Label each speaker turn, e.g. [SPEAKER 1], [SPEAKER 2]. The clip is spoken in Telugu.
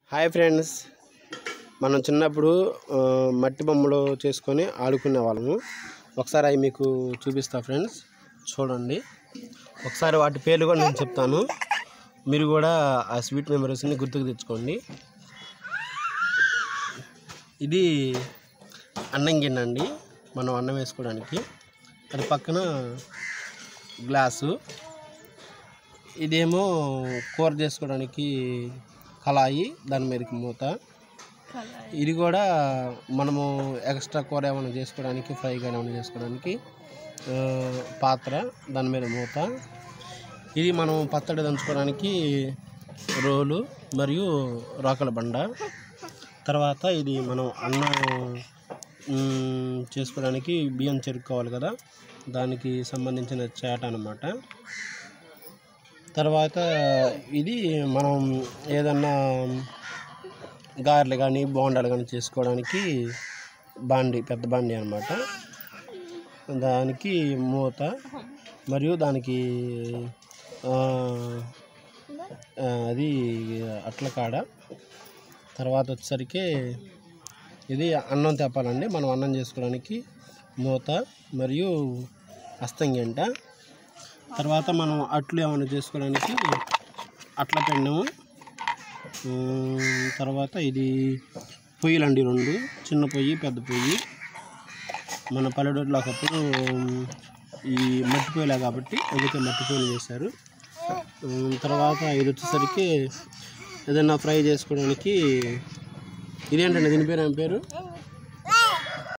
[SPEAKER 1] హాయ్ ఫ్రెండ్స్ మనం చిన్నప్పుడు ఆ, మట్టి బొమ్మలు చేసుకొని ఆడుకునే వాళ్ళము ఒకసారి అవి మీకు చూపిస్తా ఫ్రెండ్స్ చూడండి ఒకసారి వాటి పేర్లు కూడా నేను చెప్తాను మీరు కూడా ఆ స్వీట్ మెమరీస్ని గుర్తుకు తెచ్చుకోండి ఇది అన్నం గిన్నె అండి మనం అన్నం వేసుకోవడానికి అది పక్కన గ్లాసు ఇదేమో కూర చేసుకోవడానికి కళాయి దాని మీదకి మూత ఇది కూడా మనము ఎక్స్ట్రా కూర ఏమైనా చేసుకోవడానికి ఫ్రై కానీ ఏమైనా చేసుకోవడానికి ఆ, పాత్ర దాని మీద మూత ఇది మనం పచ్చడి దంచుకోవడానికి రోలు మరియు రోకల బండ తర్వాత ఇది మనం అన్నం మ్, చేసుకోవడానికి బియ్యం చెరుక్కోవాలి కదా దానికి సంబంధించిన చేట అన్నమాట తర్వాత ఇది మనం ఏదన్నా గారెలు కానీ బోండాలు కానీ చేసుకోవడానికి బాండి పెద్ద బాండి అనమాట దానికి మూత మరియు దానికి ఆ, ఆ, అది అట్ల కాడ తర్వాత వచ్చేసరికి ఇది అన్నం తెప్పాలండి మనం అన్నం చేసుకోవడానికి మూత మరియు అస్తంగంట తర్వాత మనం అట్లు ఏమైనా చేసుకోవడానికి అట్ల పెండము ఉమ్, తర్వాత ఇది పొయ్యిలండి రెండు చిన్న పొయ్యి పెద్ద పొయ్యి మన పల్లెటూరులో ఒకప్పుడు ఉమ్, ఈ మట్టి పొయ్యిలే కాబట్టి అందుకే మట్టి పొయ్యిలు చేశారు ఉమ్, తర్వాత ఇది వచ్చేసరికి ఏదైనా ఫ్రై చేసుకోవడానికి ఇదేంటండి దీని పేరు ఏం పేరు